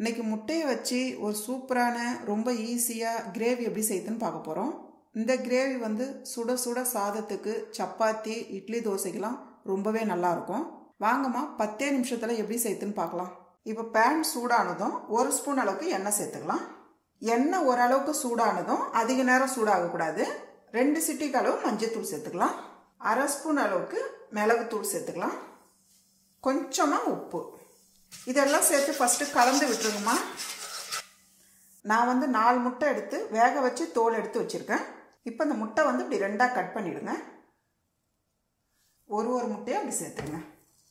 இன்னைக்கு முட்டையை வச்சு ஒரு சூப்பரான ரொம்ப ஈஸியாக கிரேவி எப்படி செய்யுதுன்னு பார்க்க போகிறோம் இந்த கிரேவி வந்து சுட சுட சாதத்துக்கு சப்பாத்தி இட்லி தோசைக்கெல்லாம் ரொம்பவே நல்லாயிருக்கும் வாங்கம்மா பத்தே நிமிஷத்தில் எப்படி செய்யுதுன்னு பார்க்கலாம் இப்போ பேன் சூடானதும் ஒரு ஸ்பூன் அளவுக்கு எண்ணெய் சேர்த்துக்கலாம் எண்ணெய் ஓரளவுக்கு சூடானதும் அதிக நேரம் சூடாகக்கூடாது ரெண்டு சிட்டிக்கு அளவு மஞ்சத்தூள் சேர்த்துக்கலாம் அரை ஸ்பூன் அளவுக்கு மிளகுத்தூள் சேர்த்துக்கலாம் கொஞ்சமாக உப்பு இதெல்லாம் சேர்த்து ஃபஸ்ட்டு கலந்து விட்டுருங்கம்மா நான் வந்து நாலு முட்டை எடுத்து வேக வச்சு தோல் எடுத்து வச்சுருக்கேன் இப்போ இந்த முட்டை வந்து இப்படி ரெண்டாக கட் பண்ணிவிடுங்க ஒரு ஒரு முட்டையை அப்படி சேர்த்துருங்க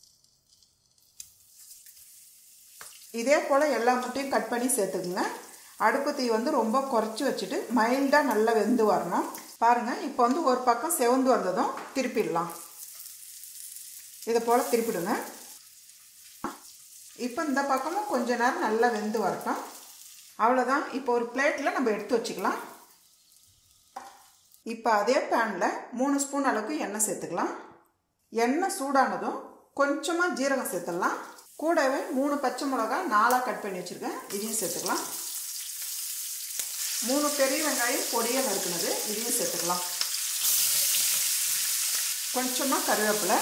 இதே போல் எல்லா முட்டையும் கட் பண்ணி சேர்த்துக்குங்க அடுப்பு தீ வந்து ரொம்ப குறைச்சி வச்சுட்டு மைல்டாக நல்லா வெந்து வரணும் பாருங்கள் இப்போ வந்து ஒரு பக்கம் செவந்து வந்ததும் திருப்பிடலாம் இதை போல் திருப்பிடுங்க இப்போ இந்த பக்கமும் கொஞ்ச நேரம் நல்லா வெந்து வரட்டும் அவ்வளோதான் இப்போ ஒரு பிளேட்டில் நம்ம எடுத்து வச்சுக்கலாம் இப்போ அதே பேனில் மூணு ஸ்பூன் அளவுக்கு எண்ணெய் சேர்த்துக்கலாம் எண்ணெய் சூடானதும் கொஞ்சமாக ஜீரகம் சேர்த்துடலாம் கூடவே மூணு பச்சை மிளகா நாலாக கட் பண்ணி வச்சுருக்கேன் இதையும் சேர்த்துக்கலாம் மூணு பெரிய வெங்காயம் பொடியாக நறுக்குனது இதையும் சேர்த்துக்கலாம் கொஞ்சமாக கருவேப்பிலை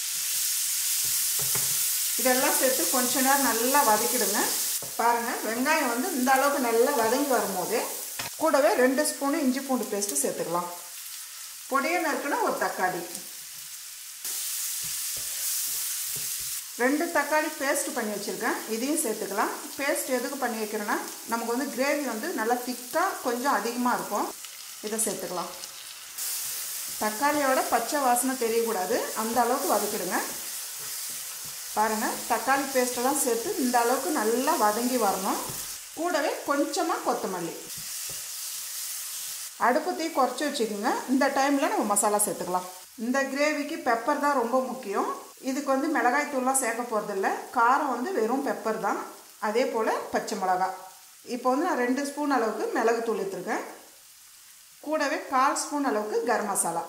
இதெல்லாம் சேர்த்து கொஞ்ச நேரம் நல்லா வதக்கிடுங்க பாருங்கள் வெங்காயம் வந்து இந்த அளவுக்கு நல்லா வதங்கி வரும்போது கூடவே ரெண்டு ஸ்பூனு இஞ்சி பூண்டு பேஸ்ட்டு சேர்த்துக்கலாம் பொடியை நறுக்குனா ஒரு தக்காளி ரெண்டு தக்காளி பேஸ்ட் பண்ணி வச்சுருக்கேன் இதையும் சேர்த்துக்கலாம் பேஸ்ட் எதுக்கு பண்ணி வைக்கிறேன்னா நமக்கு வந்து கிரேவி வந்து நல்லா திக்காக கொஞ்சம் அதிகமாக இருக்கும் இதை சேர்த்துக்கலாம் தக்காளியோட பச்சை வாசனை தெரியக்கூடாது அந்த அளவுக்கு வதக்கிடுங்க பாருங்கள் தக்காளி பேஸ்ட்டெல்லாம் சேர்த்து இந்த அளவுக்கு நல்லா வதங்கி வரணும் கூடவே கொஞ்சமாக கொத்தமல்லி அடுப்பு தீ குறைச்சி வச்சுக்கோங்க இந்த டைமில் நம்ம மசாலா சேர்த்துக்கலாம் இந்த கிரேவிக்கு பெப்பர் தான் ரொம்ப முக்கியம் இதுக்கு வந்து மிளகாய் தூள்லாம் சேர்க்க போகிறதில்ல காரம் வந்து வெறும் பெப்பர் தான் அதே போல் பச்சை மிளகா இப்போ வந்து நான் ரெண்டு ஸ்பூன் அளவுக்கு மிளகு தூள் எடுத்துருக்கேன் கூடவே கால் ஸ்பூன் அளவுக்கு கரம் மசாலா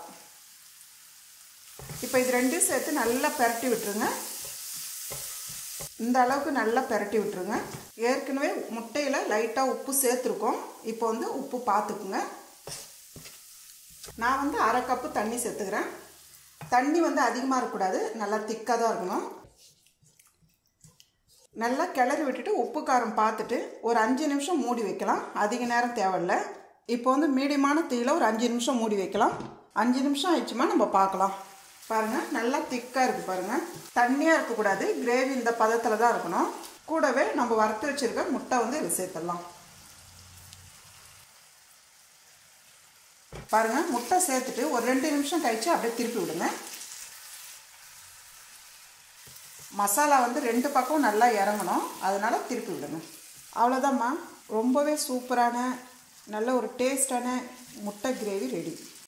இப்போ இது ரெண்டும் சேர்த்து நல்லா பெரட்டி விட்டுருங்க இந்த அளவுக்கு நல்லா பெரட்டி விட்டுருங்க ஏற்கனவே முட்டையில் லைட்டாக உப்பு சேர்த்துருக்கோம் இப்போ வந்து உப்பு பார்த்துக்குங்க நான் வந்து அரை கப்பு தண்ணி சேர்த்துக்கிறேன் தண்ணி வந்து அதிகமாக இருக்கக்கூடாது நல்லா திக்காக தான் இருக்கணும் நல்லா கிளறி விட்டுட்டு உப்பு காரம் பார்த்துட்டு ஒரு அஞ்சு நிமிஷம் மூடி வைக்கலாம் அதிக நேரம் தேவையில்ல இப்போ வந்து மீடியமான தீயில் ஒரு அஞ்சு நிமிஷம் மூடி வைக்கலாம் அஞ்சு நிமிஷம் ஆயிடுச்சுமா நம்ம பார்க்கலாம் பாருங்கள் நல்லா திக்காக இருக்குது பாருங்கள் தண்ணியாக இருக்கக்கூடாது கிரேவி இந்த பதத்தில் தான் இருக்கணும் கூடவே நம்ம வறுத்து வச்சுருக்க முட்டை வந்து இதில் சேர்த்துடலாம் பாருங்கள் முட்டை சேர்த்துட்டு ஒரு ரெண்டு நிமிஷம் கழித்து அப்படியே திருப்பி விடுங்க மசாலா வந்து ரெண்டு பக்கம் நல்லா இறங்கணும் அதனால் திருப்பி விடுங்க அவ்வளோதாம்மா ரொம்பவே சூப்பரான நல்ல ஒரு டேஸ்டான முட்டை கிரேவி ரெடி